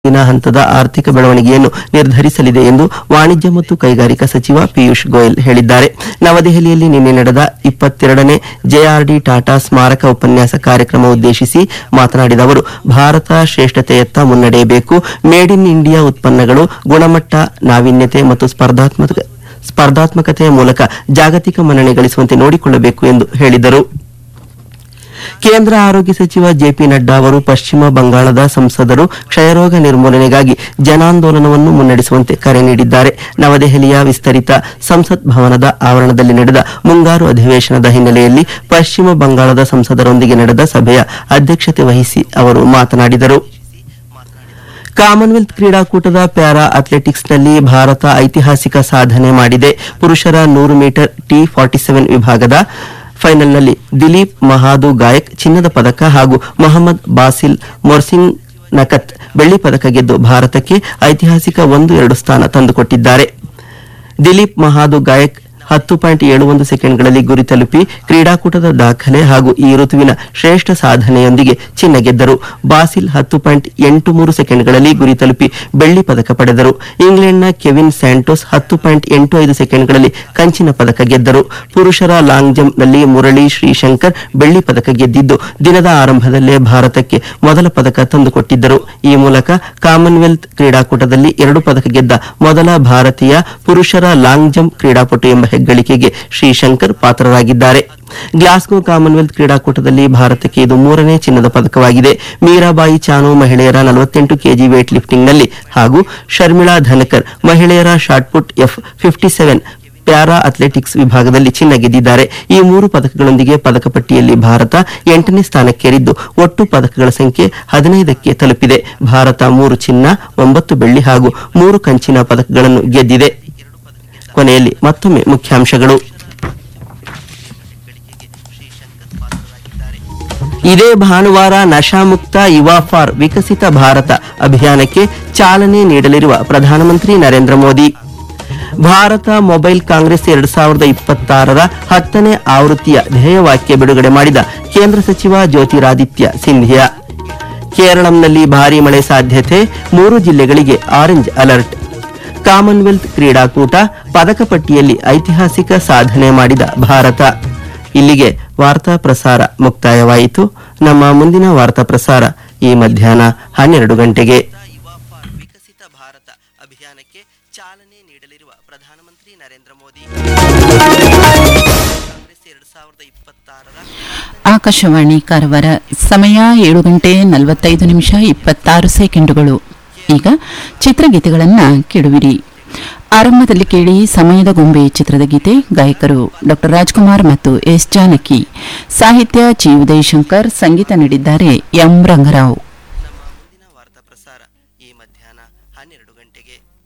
ಮುಂದಿನ ಹಂತದ ಆರ್ಥಿಕ ಬೆಳವಣಿಗೆಯನ್ನು ನಿರ್ಧರಿಸಲಿದೆ ಎಂದು ವಾಣಿಜ್ಯ ಮತ್ತು ಕೈಗಾರಿಕಾ ಸಚಿವ ಪಿಯೂಷ್ ಗೋಯಲ್ ಹೇಳಿದ್ದಾರೆ ನವದೆಹಲಿಯಲ್ಲಿ ನಿನ್ನೆ ನಡೆದ ಇಪ್ಪತ್ತೆರಡನೇ ಜೆಆರ್ಡಿ ಟಾಟಾ ಸ್ಮಾರಕ ಉಪನ್ಯಾಸ ಕಾರ್ಯಕ್ರಮ ಉದ್ದೇಶಿಸಿ ಮಾತನಾಡಿದ ಅವರು ಭಾರತ ಶ್ರೇಷ್ಠತೆಯತ್ತ ಮುನ್ನಡೆಯಬೇಕು ಮೇಡ್ ಇನ್ ಇಂಡಿಯಾ ಉತ್ಪನ್ನಗಳು ಗುಣಮಟ್ಟ ನಾವೀನ್ಯತೆ ಮತ್ತು ಸ್ಪರ್ಧಾತ್ಮಕ ಸ್ಪರ್ಧಾತ್ಮಕತೆಯ ಮೂಲಕ ಜಾಗತಿಕ ಮನ್ನಣೆ ಗಳಿಸುವಂತೆ ನೋಡಿಕೊಳ್ಳಬೇಕು ಎಂದು ಹೇಳಿದರು ಕೇಂದ್ರ ಆರೋಗ್ಯ ಸಚಿವ ಜೆಪಿ ನಡ್ಡಾ ಅವರು ಪಶ್ಚಿಮ ಬಂಗಾಳದ ಸಂಸದರು ಕ್ಷಯರೋಗ ನಿರ್ಮೂಲನೆಗಾಗಿ ಜನಾಂದೋಲನವನ್ನು ಮುನ್ನಡೆಸುವಂತೆ ಕರೆ ನೀಡಿದ್ದಾರೆ ನವದೆಹಲಿಯ ವಿಸ್ತರಿತ ಸಂಸತ್ ಭವನದ ಆವರಣದಲ್ಲಿ ನಡೆದ ಮುಂಗಾರು ಅಧಿವೇಶನದ ಹಿನ್ನೆಲೆಯಲ್ಲಿ ಪಶ್ಚಿಮ ಬಂಗಾಳದ ಸಂಸದರೊಂದಿಗೆ ನಡೆದ ಸಭೆಯ ಅಧ್ಯಕ್ಷತೆ ವಹಿಸಿ ಅವರು ಮಾತನಾಡಿದರು ಕಾಮನ್ವೆಲ್ತ್ ಕ್ರೀಡಾಕೂಟದ ಪ್ಯಾರಾ ಅಥ್ಲೆಟಿಕ್ಸ್ನಲ್ಲಿ ಭಾರತ ಐತಿಹಾಸಿಕ ಸಾಧನೆ ಮಾಡಿದೆ ಪುರುಷರ ನೂರು ಮೀಟರ್ ಟಿ ಫಾರ್ಟಿ ಸೆವೆನ್ ವಿಭಾಗದ ಫೈನಲ್ನಲ್ಲಿ ದಿಲೀಪ್ ಮಹಾದು ಗಾಯಕ್ ಚಿನ್ನದ ಪದಕ ಹಾಗೂ ಮೊಹಮ್ಮದ್ ಬಾಸಿಲ್ ಮೊರ್ಸಿಂಗ್ ನಕತ್ ಬೆಳ್ಳಿ ಪದಕ ಗೆದ್ದು ಭಾರತಕ್ಕೆ ಐತಿಹಾಸಿಕ ಒಂದು ಎರಡು ಸ್ಥಾನ ತಂದುಕೊಟ್ಟಿದ್ದಾರೆ ದಿಲೀಪ್ ಮಹಾದು ಗಾಯಕ್ ಹತ್ತು ಪಾಯಿಂಟ್ ಏಳು ಒಂದು ಸೆಕೆಂಡ್ಗಳಲ್ಲಿ ಗುರಿ ತಲುಪಿ ಕ್ರೀಡಾಕೂಟದ ದಾಖಲೆ ಹಾಗೂ ಈ ಋತುವಿನ ಶ್ರೇಷ್ಠ ಸಾಧನೆಯೊಂದಿಗೆ ಚಿನ್ನ ಗೆದ್ದರು ಬಾಸಿಲ್ ಹತ್ತು ಪಾಯಿಂಟ್ ಎಂಟು ಮೂರು ಸೆಕೆಂಡ್ಗಳಲ್ಲಿ ಗುರಿ ತಲುಪಿ ಬೆಳ್ಳಿ ಪದಕ ಪಡೆದರು ಇಂಗ್ಲೆಂಡ್ನ ಕೆವಿನ್ ಸ್ಯಾಂಟೋಸ್ ಹತ್ತು ಪಾಯಿಂಟ್ ಎಂಟು ಐದು ಸೆಕೆಂಡ್ಗಳಲ್ಲಿ ಕಂಚಿನ ಪದಕ ಗೆದ್ದರು ಪುರುಷರ ಲಾಂಗ್ ಜಂಪ್ನಲ್ಲಿ ಮುರಳಿ ಶ್ರೀಶಂಕರ್ ಬೆಳ್ಳಿ ಪದಕ ಗೆದ್ದಿದ್ದು ದಿನದ ಆರಂಭದಲ್ಲೇ ಭಾರತಕ್ಕೆ ಮೊದಲ ಪದಕ ತಂದುಕೊಟ್ಟಿದ್ದರು ಈ ಮೂಲಕ ಕಾಮನ್ವೆಲ್ತ್ ಕ್ರೀಡಾಕೂಟದಲ್ಲಿ ಎರಡು ಪದಕ ಗೆದ್ದ ಮೊದಲ ಭಾರತೀಯ ಪುರುಷರ ಲಾಂಗ್ ಜಂಪ್ ಕ್ರೀಡಾಪಟು ಎಂಬ ಹೆಗ್ಗಳಿಕೆಗೆ ಶ್ರೀಶಂಕರ್ ಪಾತ್ರರಾಗಿದ್ದಾರೆ ಗ್ಲಾಸ್ಗೋ ಕಾಮನ್ವೆಲ್ತ್ ಕ್ರೀಡಾಕೂಟದಲ್ಲಿ ಭಾರತಕ್ಕೆ ಇದು ಮೂರನೇ ಚಿನ್ನದ ಪದಕವಾಗಿದೆ ಮೀರಾಬಾಯಿ ಚಾನು ಮಹಿಳೆಯರ ನಲವತ್ತೆಂಟು ಕೆಜಿ ವೇಟ್ ಲಿಫ್ಟಿಂಗ್ನಲ್ಲಿ ಹಾಗೂ ಶರ್ಮಿಳಾ ಧನಕರ್ ಮಹಿಳೆಯರ shot put F fifty seven para athletics ವಿಭಾಗದಲ್ಲಿ ಚಿನ್ನ ಗೆದ್ದಿದ್ದಾರೆ ಈ ಮೂರು ಪದಕಗಳೊಂದಿಗೆ ಪದಕ ಪಟ್ಟಿಯಲ್ಲಿ ಭಾರತ ಎಂಟನೇ ಸ್ಥಾನಕ್ಕೇರಿದ್ದು ಒಟ್ಟು ಪದಕಗಳ ಸಂಖ್ಯೆ ಹದಿನೈದಕ್ಕೆ ತಲುಪಿದೆ ಭಾರತ ಮೂರು ಚಿನ್ನ ಒಂಬತ್ತು ಬೆಳ್ಳಿ ಹಾಗೂ ಮೂರು ಕಂಚಿನ ಪದಕಗಳನ್ನು ಗೆದ್ದಿದೆ ಕೊನೆಯಲ್ಲಿ ಮತ್ತೊಮ್ಮೆ ಮುಖ್ಯಾಂಶಗಳು ಇದೇ ಭಾನುವಾರ ನಶಾಮುಕ್ತ ಯುವಾ ಫಾರ್ ವಿಕಸಿತ ಭಾರತ ಅಭಿಯಾನಕ್ಕೆ ಚಾಲನೆ ನೀಡಲಿರುವ ಪ್ರಧಾನಮಂತ್ರಿ ನರೇಂದ್ರ ಮೋದಿ ಭಾರತ ಮೊಬೈಲ್ ಕಾಂಗ್ರೆಸ್ ಎರಡ್ ಸಾವಿರದ ಇಪ್ಪತ್ತಾರರ ಹತ್ತನೇ ಆವೃತ್ತಿಯ ಧ್ಯೇಯವಾಕ್ಯ ಬಿಡುಗಡೆ ಮಾಡಿದ ಕೇಂದ್ರ ಸಚಿವ ಜ್ಯೋತಿರಾದಿತ್ಯ ಸಿಂಧಿಯಾ ಕೇರಳಂನಲ್ಲಿ ಭಾರೀ ಮಳೆ ಸಾಧ್ಯತೆ ಮೂರು ಜಿಲ್ಲೆಗಳಿಗೆ ಆರೆಂಜ್ ಅಲರ್ಟ್ ಕಾಮನ್ವೆಲ್ತ್ ಕ್ರೀಡಾಕೂಟ ಪದಕ ಪಟ್ಟಿಯಲ್ಲಿ ಐತಿಹಾಸಿಕ ಸಾಧನೆ ಮಾಡಿದ ಭಾರತ ಇಲ್ಲಿಗೆ ವಾರ್ತಾ ಪ್ರಸಾರ ಮುಕ್ತಾಯವಾಯಿತು ನಮ್ಮ ಮುಂದಿನ ವಾರ್ತಾ ಪ್ರಸಾರ ಈ ಮಧ್ಯಾಹ್ನ ಹನ್ನೆರಡು ಗಂಟೆಗೆ ವಿಕಸಿತ ಭಾರತ ಅಭಿಯಾನಕ್ಕೆ ಚಾಲನೆ ನೀಡಲಿರುವ ಪ್ರಧಾನಮಂತ್ರಿ ನರೇಂದ್ರ ಮೋದಿ ಕಾಂಗ್ರೆಸ್ ಎರಡ್ ಸಾವಿರದ ಇಪ್ಪತ್ತಾರರ ಆಕಾಶವಾಣಿ ಕಾರವಾರ ಸಮಯ ಏಳು ಗಂಟೆ ನಲವತ್ತೈದು ನಿಮಿಷ ಇಪ್ಪತ್ತಾರು ಸೆಕೆಂಡುಗಳು ಈಗ ಚಿತ್ರಗೀತೆಗಳನ್ನು ಕೇಳುವಿರಿ ಆರಂಭದಲ್ಲಿ ಕೇಳಿ ಸಮಯದ ಗೊಂಬೆ ಚಿತ್ರದ ಗೀತೆ ಗಾಯಕರು ಡಾಕ್ಟರ್ ರಾಜ್ಕುಮಾರ್ ಮತ್ತು ಎಸ್ ಜಾನಕಿ ಸಾಹಿತ್ಯ ಜಿ ಉದಯಶಂಕರ್ ಸಂಗೀತ ನೀಡಿದ್ದಾರೆ ಎಂ ರಂಗರಾವ್ ನಮ್ಮ ಮುಂದಿನ ವಾರ್ತಾ ಪ್ರಸಾರ ಈ ಮಧ್ಯಾಹ್ನ ಹನ್ನೆರಡು ಗಂಟೆಗೆ